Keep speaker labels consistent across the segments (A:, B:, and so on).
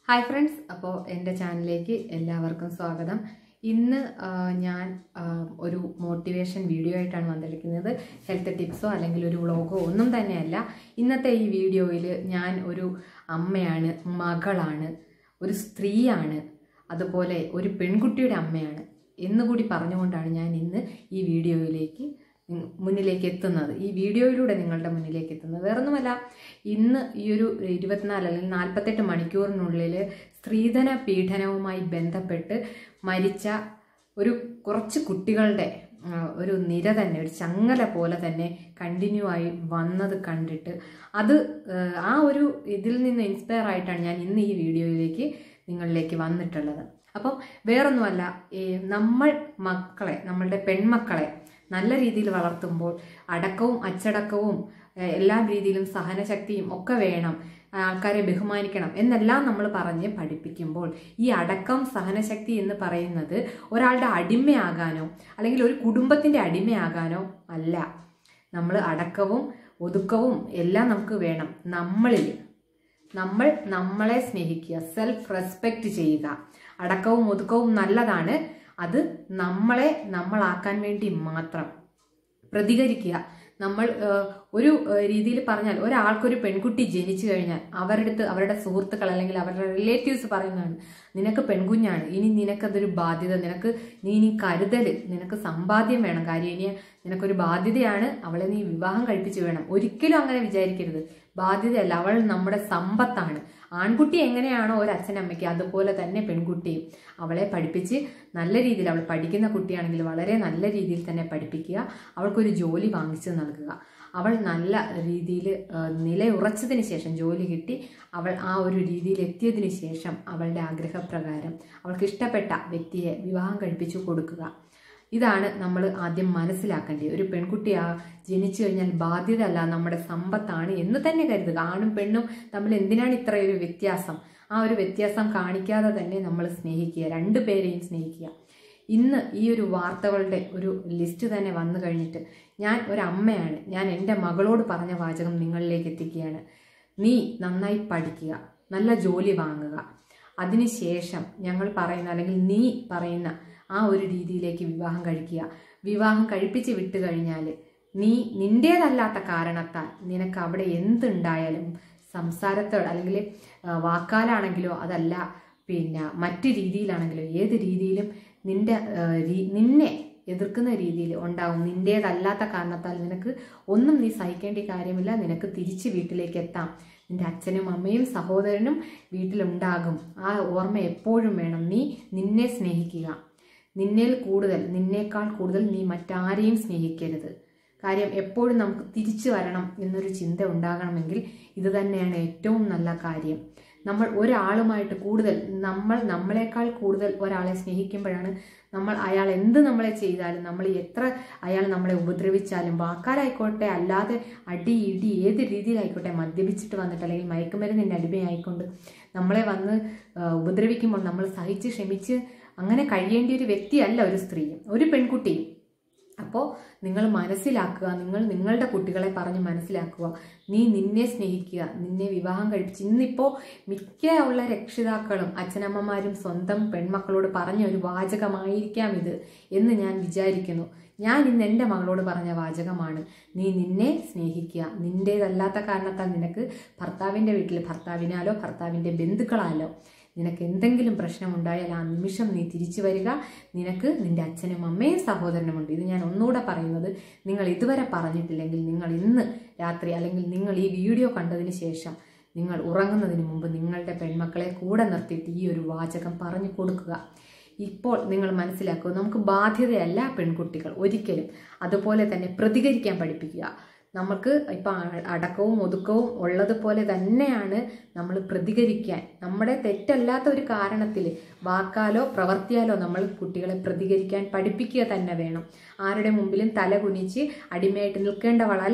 A: hi friends അപ്പോൾ എൻ്റെ ചാനലിലേക്ക് എല്ലാവർക്കും സ്വാഗതം ഇന്ന് ആ, ഞാൻ ആ, ഒരു മോട്ടിവേഷൻ വീഡിയോ ആയിട്ടാണ് വന്നിരിക്കുന്നത് ഹെൽത്ത് ടിപ്സോ അല്ലെങ്കിൽ ഒരു വ്ളോഗോ ഒന്നും തന്നെയല്ല ഇന്നത്തെ ഈ വീഡിയോയിൽ ഞാൻ ഒരു അമ്മയാണ് മകളാണ് ഒരു സ്ത്രീയാണ് അതുപോലെ ഒരു പെൺകുട്ടിയുടെ അമ്മയാണ് എന്നുകൂടി പറഞ്ഞുകൊണ്ടാണ് ഞാൻ ഇന്ന് ഈ വീഡിയോയിലേക്ക് ഉം മുന്നിലേക്ക് എത്തുന്നത് ഈ വീഡിയോയിലൂടെ നിങ്ങളുടെ മുന്നിലേക്ക് എത്തുന്നത് വേറൊന്നുമല്ല ഇന്ന് ഈ ഒരു ഇരുപത്തിനാല് അല്ലെങ്കിൽ നാൽപ്പത്തെട്ട് മണിക്കൂറിനുള്ളിൽ സ്ത്രീധന പീഡനവുമായി ബന്ധപ്പെട്ട് മരിച്ച ഒരു കുറച്ച് കുട്ടികളുടെ ആ, ഒരു നിര തന്നെ ഒരു ചങ്ങല പോലെ തന്നെ കണ്ടിന്യൂ ആയി വന്നത് കണ്ടിട്ട് അത് ആ, ആ ഒരു ഇതിൽ നിന്ന് ഇൻസ്പയർ ആയിട്ടാണ് ഞാൻ ഇന്ന് ഈ വീഡിയോയിലേക്ക് നിങ്ങളിലേക്ക് വന്നിട്ടുള്ളത് അപ്പം വേറൊന്നുമല്ല ഈ നമ്മൾ മക്കളെ നമ്മളുടെ പെൺമക്കളെ നല്ല രീതിയിൽ വളർത്തുമ്പോൾ അടക്കവും അച്ചടക്കവും ഏഹ്, എല്ലാ രീതിയിലും സഹനശക്തിയും ഒക്കെ വേണം ആൾക്കാരെ ബഹുമാനിക്കണം എന്നെല്ലാം നമ്മൾ പറഞ്ഞ് പഠിപ്പിക്കുമ്പോൾ ഈ അടക്കം സഹനശക്തി എന്ന് പറയുന്നത് ഒരാളുടെ അടിമയാകാനോ അല്ലെങ്കിൽ ഒരു കുടുംബത്തിന്റെ അടിമയാകാനോ അല്ല നമ്മൾ അടക്കവും ഒതുക്കവും എല്ലാം നമുക്ക് വേണം നമ്മളിൽ നമ്മൾ നമ്മളെ സ്നേഹിക്കുക സെൽഫ് റെസ്പെക്റ്റ് ചെയ്യുക അടക്കവും ഒതുക്കവും നല്ലതാണ് അത് നമ്മളെ നമ്മളാക്കാൻ വേണ്ടി മാത്രം പ്രതികരിക്കുക നമ്മൾ ഏഹ്, ഒരു ഏഹ്, രീതിയിൽ പറഞ്ഞാൽ ഒരാൾക്കൊരു പെൺകുട്ടി ജനിച്ചു കഴിഞ്ഞാൽ അവരുടെ അടുത്ത് അവരുടെ സുഹൃത്തുക്കൾ അല്ലെങ്കിൽ അവരുടെ റിലേറ്റീവ്സ് പറയുന്നതാണ് നിനക്ക് പെൺകുഞ്ഞാണ് ഇനി നിനക്കതൊരു ബാധ്യത നിനക്ക് നീ ഇനി കരുതല് നിനക്ക് സമ്പാദ്യം വേണം കാര്യം ഇനി നിനക്കൊരു ബാധ്യതയാണ് അവളെ നീ വിവാഹം കഴിപ്പിച്ച് വേണം ഒരിക്കലും അങ്ങനെ വിചാരിക്കരുത് ബാധ്യതയല്ല അവൾ നമ്മുടെ സമ്പത്താണ് ആൺകുട്ടി എങ്ങനെയാണോ ഒരു അച്ഛനമ്മയ്ക്ക് അതുപോലെ തന്നെ പെൺകുട്ടിയും അവളെ പഠിപ്പിച്ച് നല്ല രീതിയിൽ അവൾ പഠിക്കുന്ന കുട്ടിയാണെങ്കിൽ വളരെ നല്ല രീതിയിൽ തന്നെ പഠിപ്പിക്കുക അവൾക്കൊരു ജോലി വാങ്ങിച്ചു നൽകുക അവൾ നല്ല രീതിയിൽ നിലയുറച്ചതിന് ശേഷം ജോലി കിട്ടി അവൾ ആ ഒരു രീതിയിൽ എത്തിയതിന് ശേഷം അവളുടെ ആഗ്രഹപ്രകാരം അവൾക്ക് ഇഷ്ടപ്പെട്ട വ്യക്തിയെ വിവാഹം കഴിപ്പിച്ചു കൊടുക്കുക ഇതാണ് നമ്മൾ ആദ്യം മനസ്സിലാക്കേണ്ടത് ഒരു പെൺകുട്ടി ആ ജനിച്ചു കഴിഞ്ഞാൽ ബാധ്യത അല്ല നമ്മുടെ സമ്പത്താണ് എന്ന് തന്നെ കരുതുക ആണും പെണ്ണും തമ്മിൽ എന്തിനാണ് ഇത്രയൊരു വ്യത്യാസം ആ ഒരു വ്യത്യാസം കാണിക്കാതെ തന്നെ നമ്മൾ സ്നേഹിക്കുക രണ്ടു പേരെയും സ്നേഹിക്കുക ഇന്ന് ഈ ഒരു വാർത്തകളുടെ ഒരു ലിസ്റ്റ് തന്നെ വന്നു കഴിഞ്ഞിട്ട് ഞാൻ ഒരു അമ്മയാണ് ഞാൻ എൻ്റെ മകളോട് പറഞ്ഞ വാചകം നിങ്ങളിലേക്ക് എത്തിക്കുകയാണ് നീ നന്നായി പഠിക്കുക നല്ല ജോലി വാങ്ങുക അതിനുശേഷം ഞങ്ങൾ പറയുന്ന അല്ലെങ്കിൽ നീ പറയുന്ന ആ ഒരു രീതിയിലേക്ക് വിവാഹം കഴിക്കുക വിവാഹം കഴിപ്പിച്ച് വിട്ടു കഴിഞ്ഞാൽ നീ നിന്റേതല്ലാത്ത കാരണത്താൽ നിനക്ക് അവിടെ എന്തുണ്ടായാലും സംസാരത്തോട് അല്ലെങ്കിൽ ആ, വാക്കാലാണെങ്കിലോ അതല്ല പിന്നെ മറ്റു രീതിയിലാണെങ്കിലോ ഏത് രീതിയിലും നിന്റെ ആ, രീ- നിന്നെ എതിർക്കുന്ന രീതിയിൽ ഉണ്ടാവും നിന്റേതല്ലാത്ത കാരണത്താൽ നിനക്ക് ഒന്നും നീ സഹിക്കേണ്ട കാര്യമില്ല നിനക്ക് തിരിച്ച് വീട്ടിലേക്ക് എത്താം നിന്റെ അച്ഛനും അമ്മയും സഹോദരനും വീട്ടിലുണ്ടാകും ആ ഓർമ്മ എപ്പോഴും വേണം നീ നിന്നെ സ്നേഹിക്കുക നിന്നിൽ കൂടുതൽ നിന്നേക്കാൾ കൂടുതൽ നീ മറ്റാരെയും സ്നേഹിക്കരുത് കാര്യം എപ്പോഴും നമുക്ക് തിരിച്ചു വരണം എന്നൊരു ചിന്ത ഉണ്ടാകണമെങ്കിൽ ഇത് തന്നെയാണ് ഏറ്റവും നല്ല കാര്യം നമ്മൾ ഒരാളുമായിട്ട് കൂടുതൽ നമ്മൾ നമ്മളെക്കാൾ കൂടുതൽ ഒരാളെ സ്നേഹിക്കുമ്പോഴാണ് നമ്മൾ അയാൾ എന്ത് നമ്മളെ ചെയ്താലും നമ്മൾ എത്ര അയാൾ നമ്മളെ ഉപദ്രവിച്ചാലും വാക്കാലായിക്കോട്ടെ അല്ലാതെ അടി ഇടി ഏത് രീതിയിലായിക്കോട്ടെ മദ്യപിച്ചിട്ട് വന്നിട്ട് അല്ലെങ്കിൽ മയക്കുമരുന്നിൻ്റെ അടിമയായിക്കൊണ്ട് നമ്മളെ വന്ന് ആ, ഉപദ്രവിക്കുമ്പോൾ നമ്മൾ സഹിച്ച് ക്ഷമിച്ച് അങ്ങനെ കഴിയേണ്ട ഒരു വ്യക്തിയല്ല ഒരു സ്ത്രീയും ഒരു പെൺകുട്ടിയും അപ്പോൾ നിങ്ങൾ മനസ്സിലാക്കുക നിങ്ങൾ നിങ്ങളുടെ കുട്ടികളെ പറഞ്ഞ് മനസ്സിലാക്കുക നീ നിന്നെ സ്നേഹിക്കുക നിന്നെ വിവാഹം കഴിപ്പിച്ച് ഇന്നിപ്പോൾ മിക്ക ഉള്ള രക്ഷിതാക്കളും അച്ഛനമ്മമാരും സ്വന്തം പെൺമക്കളോട് പറഞ്ഞ ഒരു വാചകമായിരിക്കാം ഇത് എന്ന് ഞാൻ വിചാരിക്കുന്നു ഞാൻ ഇന്ന് എൻ്റെ മകളോട് പറഞ്ഞ വാചകമാണ് നീ നിന്നെ സ്നേഹിക്കുക നിൻ്റേതല്ലാത്ത കാരണത്താൽ നിനക്ക് ഭർത്താവിൻ്റെ വീട്ടിൽ ഭർത്താവിനാലോ ഭർത്താവിൻ്റെ ബന്ധുക്കളാലോ നിനക്ക് എന്തെങ്കിലും പ്രശ്നമുണ്ടായാൽ ആ നിമിഷം നീ തിരിച്ചു വരിക നിനക്ക് നിന്റെ അച്ഛനും അമ്മയും സഹോദരനുമുണ്ട് ഇത് ഞാൻ ഒന്നുകൂടെ പറയുന്നത് നിങ്ങൾ ഇതുവരെ പറഞ്ഞിട്ടില്ലെങ്കിൽ നിങ്ങൾ ഇന്ന് രാത്രി അല്ലെങ്കിൽ നിങ്ങൾ ഈ വീഡിയോ കണ്ടതിന് ശേഷം നിങ്ങൾ ഉറങ്ങുന്നതിന് മുമ്പ് നിങ്ങളുടെ പെൺമക്കളെ കൂടെ നിർത്തിയിട്ട് ഈ ഒരു വാചകം പറഞ്ഞു കൊടുക്കുക ഇപ്പോൾ നിങ്ങൾ മനസ്സിലാക്കുക നമുക്ക് ബാധ്യതയല്ല പെൺകുട്ടികൾ ഒരിക്കലും അതുപോലെ തന്നെ പ്രതികരിക്കാൻ പഠിപ്പിക്കുക നമുക്ക് ഇപ്പം അടക്കവും ഒതുക്കവും ഉള്ളതുപോലെ തന്നെയാണ് നമ്മൾ പ്രതികരിക്കാൻ നമ്മുടെ തെറ്റല്ലാത്ത ഒരു കാരണത്തിൽ വാക്കാലോ പ്രവർത്തിയാലോ നമ്മൾ കുട്ടികളെ പ്രതികരിക്കാൻ പഠിപ്പിക്കുക തന്നെ വേണം ആരുടെ മുമ്പിലും തല കുനിച്ച് അടിമയായിട്ട് നിൽക്കേണ്ടവളല്ല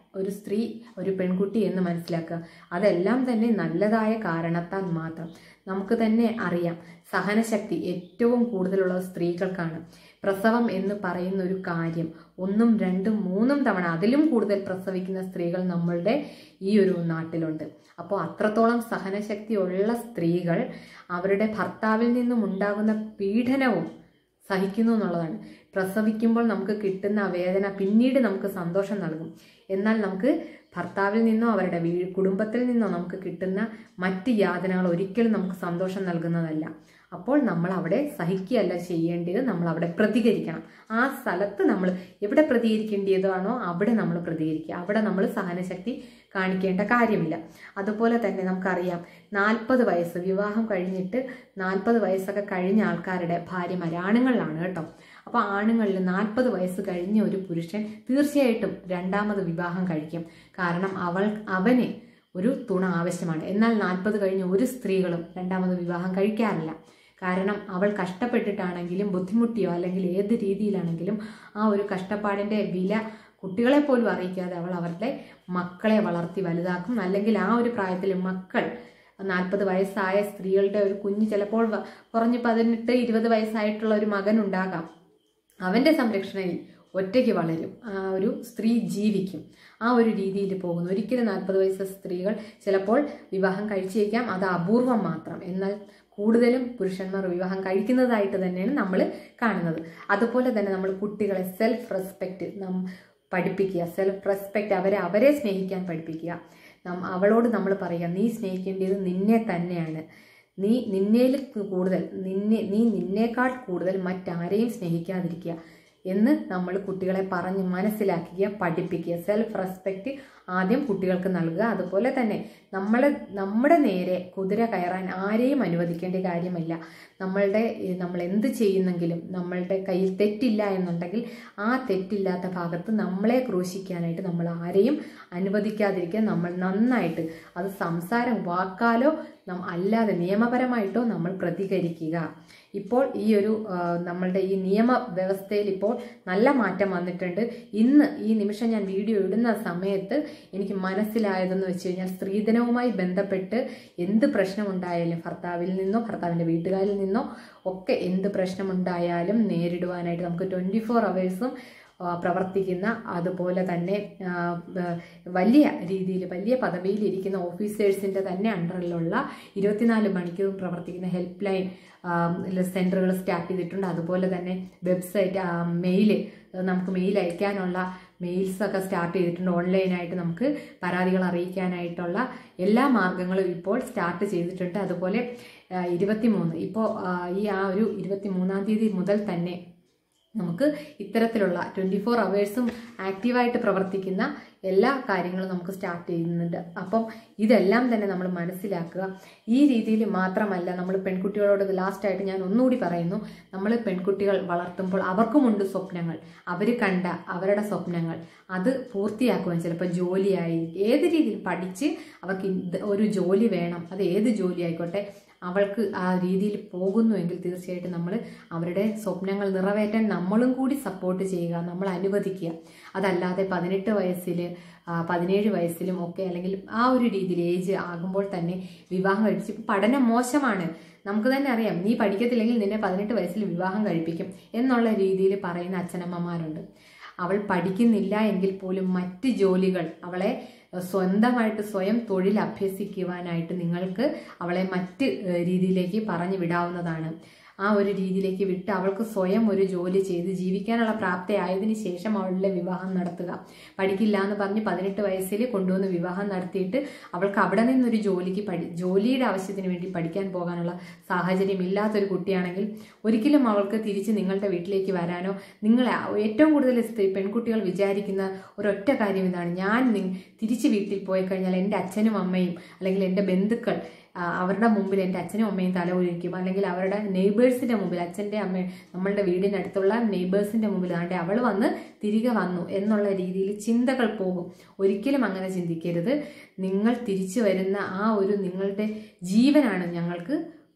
A: ഒരു സ്ത്രീ ഒരു പെൺകുട്ടി എന്ന് മനസ്സിലാക്കുക അതെല്ലാം തന്നെ നല്ലതായ കാരണത്താൽ മാത്രം നമുക്ക് തന്നെ അറിയാം സഹനശക്തി ഏറ്റവും കൂടുതലുള്ള സ്ത്രീകൾക്കാണ് പ്രസവം എന്ന് പറയുന്ന ഒരു കാര്യം ഒന്നും രണ്ടും മൂന്നും തവണ അതിലും കൂടുതൽ പ്രസവിക്കുന്ന സ്ത്രീകൾ നമ്മളുടെ ഈ ഒരു നാട്ടിലുണ്ട് അപ്പോൾ അത്രത്തോളം സഹനശക്തി ഉള്ള സ്ത്രീകൾ അവരുടെ ഭർത്താവിൽ നിന്നും ഉണ്ടാകുന്ന പീഡനവും സഹിക്കുന്നു എന്നുള്ളതാണ് പ്രസവിക്കുമ്പോൾ നമുക്ക് കിട്ടുന്ന ആ വേദന പിന്നീട് നമുക്ക് സന്തോഷം നൽകും എന്നാൽ നമുക്ക് ഭർത്താവിൽ നിന്നോ അവരുടെ വീ കുടുംബത്തിൽ നിന്നോ നമുക്ക് കിട്ടുന്ന മറ്റ് യാതനകൾ ഒരിക്കലും നമുക്ക് സന്തോഷം നൽകുന്നതല്ല അപ്പോൾ നമ്മൾ അവിടെ സഹിക്കുകയല്ല ചെയ്യേണ്ടത് നമ്മൾ അവിടെ പ്രതികരിക്കണം ആ സ്ഥലത്ത് നമ്മൾ എവിടെ പ്രതികരിക്കേണ്ടതാണോ അവിടെ നമ്മൾ പ്രതികരിക്കുക അവിടെ നമ്മൾ സഹനശക്തി കാണിക്കേണ്ട കാര്യമില്ല അതുപോലെ തന്നെ നമുക്കറിയാം നാൽപ്പത് വയസ്സ് വിവാഹം കഴിഞ്ഞിട്ട് നാൽപ്പത് വയസ്സൊക്കെ കഴിഞ്ഞ ആൾക്കാരുടെ ഭാര്യമാർ ആണുങ്ങളിലാണ് കേട്ടോ അപ്പോൾ ആണുങ്ങളിൽ നാൽപ്പത് വയസ്സ് കഴിഞ്ഞ ഒരു പുരുഷൻ തീർച്ചയായിട്ടും രണ്ടാമത് വിവാഹം കഴിക്കും കാരണം അവൾ അവന് ഒരു തുണ ആവശ്യമാണ് എന്നാൽ നാൽപ്പത് കഴിഞ്ഞ ഒരു സ്ത്രീകളും രണ്ടാമത് വിവാഹം കഴിക്കാറില്ല കാരണം അവൾ കഷ്ടപ്പെട്ടിട്ടാണെങ്കിലും ബുദ്ധിമുട്ടിയോ അല്ലെങ്കിൽ ഏത് രീതിയിലാണെങ്കിലും ആ ഒരു കഷ്ടപ്പാടിൻ്റെ വില കുട്ടികളെ പോലും അറിയിക്കാതെ അവൾ അവരുടെ മക്കളെ വളർത്തി വലുതാക്കും അല്ലെങ്കിൽ ആ ഒരു പ്രായത്തിൽ മക്കൾ നാൽപ്പത് വയസ്സായ സ്ത്രീകളുടെ ഒരു കുഞ്ഞ് ചിലപ്പോൾ വ- കുറഞ്ഞ് പതിനെട്ട് ഇരുപത് വയസ്സായിട്ടുള്ള ഒരു മകൻ ഉണ്ടാകാം അവൻ്റെ സംരക്ഷണയിൽ ഒറ്റയ്ക്ക് വളരും ആ ഒരു സ്ത്രീ ജീവിക്കും ആ ഒരു രീതിയിൽ പോകുന്നു ഒരിക്കലും നാൽപ്പത് വയസ്സ് സ്ത്രീകൾ ചിലപ്പോൾ വിവാഹം കഴിച്ചേക്കാം അത് അപൂർവം മാത്രം എന്നാൽ കൂടുതലും പുരുഷന്മാർ വിവാഹം കഴിക്കുന്നതായിട്ട് തന്നെയാണ് നമ്മൾ കാണുന്നത് അതുപോലെ തന്നെ നമ്മൾ കുട്ടികളെ സെൽഫ് റെസ്പെക്റ്റ് നം പഠിപ്പിക്കുക സെൽഫ് റെസ്പെക്റ്റ് അവരെ അവരെ സ്നേഹിക്കാൻ പഠിപ്പിക്കുക നം അവളോട് നമ്മൾ പറയുക നീ സ്നേഹിക്കേണ്ടത് നിന്നെ തന്നെയാണ് നീ നിന്നേൽ കൂടുതൽ നിന്നെ നീ നിന്നേക്കാൾ കൂടുതൽ മറ്റാരെയും സ്നേഹിക്കാതിരിക്കുക എന്ന് നമ്മൾ കുട്ടികളെ പറഞ്ഞ് മനസ്സിലാക്കുക പഠിപ്പിക്കുക സെൽഫ് റെസ്പെക്റ്റ് ആദ്യം കുട്ടികൾക്ക് നൽകുക അതുപോലെ തന്നെ നമ്മളെ നമ്മുടെ നേരെ കുതിര കയറാൻ ആരെയും അനുവദിക്കേണ്ട കാര്യമില്ല നമ്മളുടെ ഈ നമ്മൾ എന്ത് ചെയ്യുന്നെങ്കിലും നമ്മളുടെ കയ്യിൽ തെറ്റില്ല എന്നുണ്ടെങ്കിൽ ആ തെറ്റില്ലാത്ത ഭാഗത്ത് നമ്മളെ ക്രൂശിക്കാനായിട്ട് നമ്മൾ ആരെയും അനുവദിക്കാതിരിക്കുക നമ്മൾ നന്നായിട്ട് അത് സംസാരം വാക്കാലോ നം അല്ലാതെ നിയമപരമായിട്ടോ നമ്മൾ പ്രതികരിക്കുക ഇപ്പോൾ ഈ ഒരു ആ, നമ്മളുടെ ഈ നിയമ വ്യവസ്ഥയിൽ ഇപ്പോൾ നല്ല മാറ്റം വന്നിട്ടുണ്ട് ഇന്ന് ഈ നിമിഷം ഞാൻ വീഡിയോ ഇടുന്ന സമയത്ത് എനിക്ക് മനസ്സിലായതെന്ന് വെച്ച് കഴിഞ്ഞാൽ സ്ത്രീധനവുമായി ബന്ധപ്പെട്ട് എന്ത് പ്രശ്നമുണ്ടായാലും ഭർത്താവിൽ നിന്നോ ഭർത്താവിൻ്റെ വീട്ടുകാരിൽ നിന്നോ ഒക്കെ എന്ത് പ്രശ്നമുണ്ടായാലും നേരിടുവാനായിട്ട് നമുക്ക് ട്വൻറ്റി ഫോർ അവേഴ്സും പ്രവർത്തിക്കുന്ന അതുപോലെ തന്നെ ആ, ബ- വലിയ രീതിയിൽ വലിയ പദവിയിൽ ഇരിക്കുന്ന ഓഫീസേഴ്സിൻ്റെ തന്നെ അണ്ടറിലുള്ള ഇരുപത്തിനാല് മണിക്കൂറും പ്രവർത്തിക്കുന്ന ഹെൽപ്പ് ലൈൻ സെൻറ്ററുകൾ സ്റ്റാർട്ട് ചെയ്തിട്ടുണ്ട് അതുപോലെ തന്നെ വെബ്സൈറ്റ് മെയിൽ നമുക്ക് മെയിൽ അയക്കാനുള്ള മെയിൽസ് ഒക്കെ സ്റ്റാർട്ട് ചെയ്തിട്ടുണ്ട് ഓൺലൈനായിട്ട് നമുക്ക് പരാതികൾ അറിയിക്കാനായിട്ടുള്ള എല്ലാ മാർഗങ്ങളും ഇപ്പോൾ സ്റ്റാർട്ട് ചെയ്തിട്ടുണ്ട് അതുപോലെ ഇരുപത്തി മൂന്ന് ഇപ്പോൾ ഈ ആ ഒരു ഇരുപത്തി മൂന്നാം തീയതി മുതൽ തന്നെ നമുക്ക് ഇത്തരത്തിലുള്ള ട്വൻറ്റി ഫോർ അവേഴ്സും ആക്റ്റീവായിട്ട് പ്രവർത്തിക്കുന്ന എല്ലാ കാര്യങ്ങളും നമുക്ക് സ്റ്റാർട്ട് ചെയ്യുന്നുണ്ട് അപ്പം ഇതെല്ലാം തന്നെ നമ്മൾ മനസ്സിലാക്കുക ഈ രീതിയിൽ മാത്രമല്ല നമ്മൾ പെൺകുട്ടികളോട് ലാസ്റ്റായിട്ട് ഞാൻ ഒന്നുകൂടി പറയുന്നു നമ്മൾ പെൺകുട്ടികൾ വളർത്തുമ്പോൾ അവർക്കുമുണ്ട് സ്വപ്നങ്ങൾ അവർ കണ്ട അവരുടെ സ്വപ്നങ്ങൾ അത് പൂർത്തിയാക്കുവാൻ ചിലപ്പോൾ ജോലിയായി ഏത് രീതിയിൽ പഠിച്ച് അവർക്ക് ഇത് ഒരു ജോലി വേണം അത് ഏത് ജോലി ആയിക്കോട്ടെ അവൾക്ക് ആ രീതിയിൽ പോകുന്നുവെങ്കിൽ തീർച്ചയായിട്ടും നമ്മൾ അവരുടെ സ്വപ്നങ്ങൾ നിറവേറ്റാൻ നമ്മളും കൂടി സപ്പോർട്ട് ചെയ്യുക നമ്മൾ അനുവദിക്കുക അതല്ലാതെ പതിനെട്ട് വയസ്സിൽ പതിനേഴ് വയസ്സിലും ഒക്കെ അല്ലെങ്കിൽ ആ ഒരു രീതിയിൽ ഏജ് ആകുമ്പോൾ തന്നെ വിവാഹം കഴിച്ച് ഇപ്പം പഠനം മോശമാണ് നമുക്ക് തന്നെ അറിയാം നീ പഠിക്കത്തില്ലെങ്കിൽ നിന്നെ പതിനെട്ട് വയസ്സിൽ വിവാഹം കഴിപ്പിക്കും എന്നുള്ള രീതിയിൽ പറയുന്ന അച്ഛനമ്മമാരുണ്ട് അവൾ പഠിക്കുന്നില്ല എങ്കിൽ പോലും മറ്റ് ജോലികൾ അവളെ സ്വന്തമായിട്ട് സ്വയം തൊഴിൽ അഭ്യസിക്കുവാനായിട്ട് നിങ്ങൾക്ക് അവളെ മറ്റ് ഏഹ്, രീതിയിലേക്ക് പറഞ്ഞു വിടാവുന്നതാണ് ആ ഒരു രീതിയിലേക്ക് വിട്ട് അവൾക്ക് സ്വയം ഒരു ജോലി ചെയ്ത് ജീവിക്കാനുള്ള പ്രാപ്തിയായതിനു ശേഷം അവളുടെ വിവാഹം നടത്തുക പഠിക്കില്ല എന്ന് പറഞ്ഞ് പതിനെട്ട് വയസ്സിൽ കൊണ്ടുവന്ന് വിവാഹം നടത്തിയിട്ട് അവൾക്ക് അവിടെ നിന്നൊരു ജോലിക്ക് പഠി ജോലിയുടെ ആവശ്യത്തിന് വേണ്ടി പഠിക്കാൻ പോകാനുള്ള സാഹചര്യം ഇല്ലാത്തൊരു കുട്ടിയാണെങ്കിൽ ഒരിക്കലും അവൾക്ക് തിരിച്ച് നിങ്ങളുടെ വീട്ടിലേക്ക് വരാനോ നിങ്ങളെ ഏറ്റവും കൂടുതൽ സ്ത്രീ പെൺകുട്ടികൾ വിചാരിക്കുന്ന ഒരൊറ്റ കാര്യം ഇതാണ് ഞാൻ നി- തിരിച്ച് വീട്ടിൽ പോയി കഴിഞ്ഞാൽ എൻ്റെ അച്ഛനും അമ്മയും അല്ലെങ്കിൽ എൻ്റെ ബന്ധുക്കൾ ആ, അവരുടെ മുമ്പിൽ എൻ്റെ അച്ഛനും അമ്മയും തല ഉരിക്കും അല്ലെങ്കിൽ അവരുടെ നെയ്ബേഴ്സിൻ്റെ മുമ്പിൽ അച്ഛൻ്റെ അമ്മ നമ്മളുടെ വീടിനടുത്തുള്ള നെയ്ബേഴ്സിൻ്റെ മുമ്പിൽ ആണ്ടെ അവൾ വന്ന് തിരികെ വന്നു എന്നുള്ള രീതിയിൽ ചിന്തകൾ പോകും ഒരിക്കലും അങ്ങനെ ചിന്തിക്കരുത് നിങ്ങൾ തിരിച്ചു വരുന്ന ആ ഒരു നിങ്ങളുടെ ജീവനാണ് ഞങ്ങൾക്ക്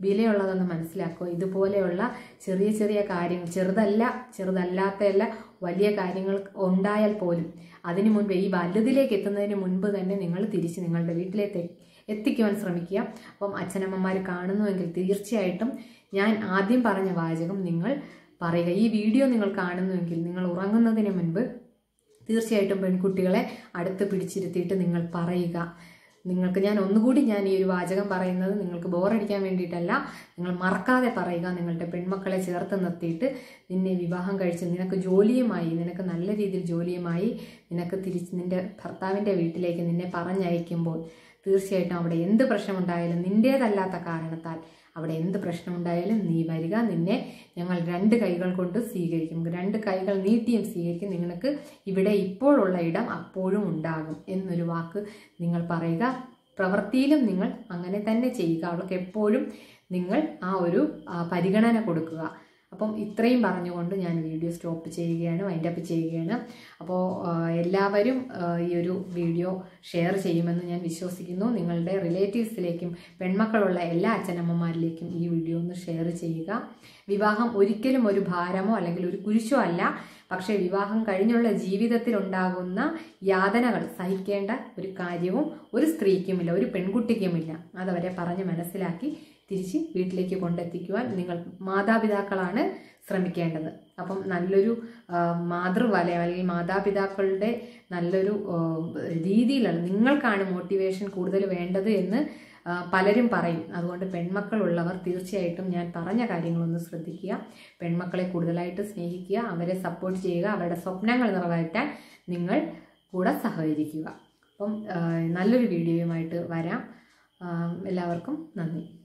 A: വിലയുള്ളതെന്ന് മനസ്സിലാക്കുക ഇതുപോലെയുള്ള ചെറിയ ചെറിയ കാര്യങ്ങൾ ചെറുതല്ല ചെറുതല്ലാത്തല്ല വലിയ കാര്യങ്ങൾ ഉണ്ടായാൽ പോലും അതിനു മുൻപ് ഈ വലുതിലേക്ക് എത്തുന്നതിന് മുൻപ് തന്നെ നിങ്ങൾ തിരിച്ച് നിങ്ങളുടെ വീട്ടിലേക്ക് എത്തിക്കുവാൻ ശ്രമിക്കുക അപ്പം അച്ഛനമ്മമാർ കാണുന്നുവെങ്കിൽ തീർച്ചയായിട്ടും ഞാൻ ആദ്യം പറഞ്ഞ വാചകം നിങ്ങൾ പറയുക ഈ വീഡിയോ നിങ്ങൾ കാണുന്നുവെങ്കിൽ നിങ്ങൾ ഉറങ്ങുന്നതിന് മുൻപ് തീർച്ചയായിട്ടും പെൺകുട്ടികളെ അടുത്ത് പിടിച്ചിരുത്തിയിട്ട് നിങ്ങൾ പറയുക നിങ്ങൾക്ക് ഞാൻ ഒന്നുകൂടി ഞാൻ ഈ ഒരു വാചകം പറയുന്നത് നിങ്ങൾക്ക് ബോറടിക്കാൻ വേണ്ടിയിട്ടല്ല നിങ്ങൾ മറക്കാതെ പറയുക നിങ്ങളുടെ പെൺമക്കളെ ചേർത്ത് നിർത്തിയിട്ട് നിന്നെ വിവാഹം കഴിച്ച് നിനക്ക് ജോലിയുമായി നിനക്ക് നല്ല രീതിയിൽ ജോലിയുമായി നിനക്ക് തിരിച്ച് നിന്റെ ഭർത്താവിൻ്റെ വീട്ടിലേക്ക് നിന്നെ പറഞ്ഞയക്കുമ്പോൾ തീർച്ചയായിട്ടും അവിടെ എന്ത് പ്രശ്നമുണ്ടായാലും നിന്റേതല്ലാത്ത കാരണത്താൽ അവിടെ എന്ത് പ്രശ്നമുണ്ടായാലും നീ വരിക നിന്നെ ഞങ്ങൾ രണ്ട് കൈകൾ കൊണ്ട് സ്വീകരിക്കും രണ്ട് കൈകൾ നീട്ടിയും സ്വീകരിക്കും നിങ്ങൾക്ക് ഇവിടെ ഇപ്പോഴുള്ള ഇടം അപ്പോഴും ഉണ്ടാകും എന്നൊരു വാക്ക് നിങ്ങൾ പറയുക പ്രവൃത്തിയിലും നിങ്ങൾ അങ്ങനെ തന്നെ ചെയ്യുക അവൾക്ക് എപ്പോഴും നിങ്ങൾ ആ ഒരു ആ, പരിഗണന കൊടുക്കുക അപ്പം ഇത്രയും പറഞ്ഞുകൊണ്ട് ഞാൻ വീഡിയോ സ്റ്റോപ്പ് ചെയ്യുകയാണ് വൈൻഡ് അപ്പ് ചെയ്യുകയാണ് അപ്പോൾ ആ, എല്ലാവരും ആ, ഈ ഒരു വീഡിയോ ഷെയർ ചെയ്യുമെന്ന് ഞാൻ വിശ്വസിക്കുന്നു നിങ്ങളുടെ റിലേറ്റീവ്സിലേക്കും പെൺമക്കളുള്ള എല്ലാ അച്ഛനമ്മമാരിലേക്കും ഈ വീഡിയോ ഒന്ന് ഷെയർ ചെയ്യുക വിവാഹം ഒരിക്കലും ഒരു ഭാരമോ അല്ലെങ്കിൽ ഒരു കുരിശോ അല്ല പക്ഷേ വിവാഹം കഴിഞ്ഞുള്ള ജീവിതത്തിൽ ഉണ്ടാകുന്ന യാതനകൾ സഹിക്കേണ്ട ഒരു കാര്യവും ഒരു സ്ത്രീക്കുമില്ല ഒരു പെൺകുട്ടിക്കുമില്ല അതവരെ പറഞ്ഞ് മനസ്സിലാക്കി തിരിച്ച് വീട്ടിലേക്ക് കൊണ്ടെത്തിക്കുവാൻ നിങ്ങൾ മാതാപിതാക്കളാണ് ശ്രമിക്കേണ്ടത് അപ്പം നല്ലൊരു ആ, മാതൃവലയം അല്ലെങ്കിൽ മാതാപിതാക്കളുടെ നല്ലൊരു ആ, രീതിയിലാണ് നിങ്ങൾക്കാണ് മോട്ടിവേഷൻ കൂടുതൽ വേണ്ടത് എന്ന് ആ, പലരും പറയും അതുകൊണ്ട് പെൺമക്കളുള്ളവർ തീർച്ചയായിട്ടും ഞാൻ പറഞ്ഞ കാര്യങ്ങളൊന്ന് ശ്രദ്ധിക്കുക പെൺമക്കളെ കൂടുതലായിട്ട് സ്നേഹിക്കുക അവരെ സപ്പോർട്ട് ചെയ്യുക അവരുടെ സ്വപ്നങ്ങൾ നിറവേറ്റാൻ നിങ്ങൾ കൂടെ സഹകരിക്കുക അപ്പം ആ, നല്ലൊരു വീഡിയോയുമായിട്ട് വരാം ആ, എല്ലാവർക്കും നന്ദി